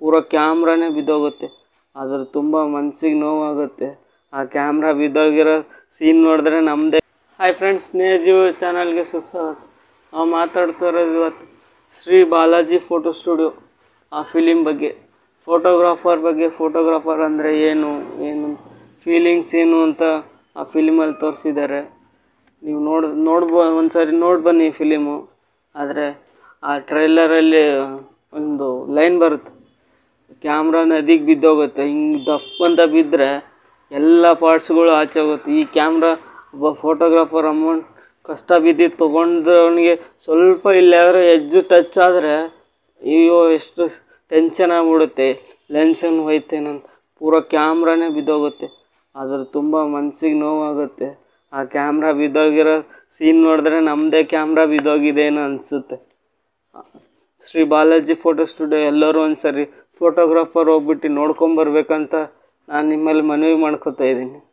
ಪೂರ ಕ್ಯಾಮ್ರಾನೇ ಬಿದ್ದೋಗುತ್ತೆ ಅದ್ರ ತುಂಬ ಮನ್ಸಿಗೆ ನೋವಾಗುತ್ತೆ ಆ ಕ್ಯಾಮ್ರಾ ಬಿದ್ದೋಗಿರೋ ಸೀನ್ ನೋಡಿದ್ರೆ ನಮ್ಮದೇ ಹಾಯ್ ಫ್ರೆಂಡ್ಸ್ ಸ್ನೇಹಜೀವ ಚಾನಲ್ಗೆ ಸುಸ್ವಾಗತ ನಾವು ಮಾತಾಡ್ತಾ ಇರೋದು ಇವತ್ತು ಶ್ರೀ ಬಾಲಾಜಿ ಫೋಟೋ ಸ್ಟುಡಿಯೋ ಆ ಫಿಲಿಮ್ ಬಗ್ಗೆ ಫೋಟೋಗ್ರಾಫರ್ ಬಗ್ಗೆ ಫೋಟೋಗ್ರಾಫರ್ ಅಂದರೆ ಏನು ಏನು ಫೀಲಿಂಗ್ಸ್ ಏನು ಅಂತ ಆ ಫಿಲಿಮಲ್ಲಿ ತೋರಿಸಿದ್ದಾರೆ ನೀವು ನೋಡ್ ನೋಡ್ಬೋ ಒಂದು ಸಾರಿ ನೋಡಿ ಬನ್ನಿ ಫಿಲಿಮು ಆದರೆ ಆ ಟ್ರೈಲರಲ್ಲಿ ಒಂದು ಲೈನ್ ಬರುತ್ತೆ ಕ್ಯಾಮ್ರಾ ನದಿಗೆ ಬಿದ್ದೋಗುತ್ತೆ ಹಿಂಗೆ ದಪ್ಪ ಅಂತ ಬಿದ್ದರೆ ಎಲ್ಲ ಪಾರ್ಟ್ಸ್ಗಳು ಆಚೆ ಹೋಗುತ್ತೆ ಈ ಕ್ಯಾಮ್ರಾ ಒಬ್ಬ ಫೋಟೋಗ್ರಾಫರ್ ಅಮೌಂಟ್ ಕಷ್ಟ ಬಿದ್ದಿದ್ದು ತೊಗೊಂಡವನಿಗೆ ಸ್ವಲ್ಪ ಇಲ್ಲಾದ್ರೆ ಎಜ್ಜು ಟಚ್ ಆದರೆ ಅಯ್ಯೋ ಎಷ್ಟು ಟೆನ್ಷನ್ ಆಗ್ಬಿಡುತ್ತೆ ಲೆನ್ಸನ್ನು ಹೋಯ್ತೇನಂತ ಪೂರ ಕ್ಯಾಮ್ರಾನೇ ಬಿದ್ದೋಗುತ್ತೆ ಅದ್ರ ತುಂಬ ಮನ್ಸಿಗೆ ನೋವಾಗುತ್ತೆ ಆ ಕ್ಯಾಮ್ರಾ ಬಿದ್ದೋಗಿರೋ ಸೀನ್ ನೋಡಿದ್ರೆ ನಮ್ಮದೇ ಕ್ಯಾಮ್ರಾ ಬಿದ್ದೋಗಿದೇನೋ ಅನಿಸುತ್ತೆ ಶ್ರೀ ಬಾಲಾಜಿ ಫೋಟೋ ಸ್ಟುಡಿಯೋ ಎಲ್ಲರೂ ಒಂದು ಸರಿ ಫೋಟೋಗ್ರಾಫರ್ ಹೋಗ್ಬಿಟ್ಟು ನೋಡ್ಕೊಂಬರ್ಬೇಕಂತ ನಾನು ನಿಮ್ಮಲ್ಲಿ ಮನವಿ ಮಾಡ್ಕೊತಾ ಇದ್ದೀನಿ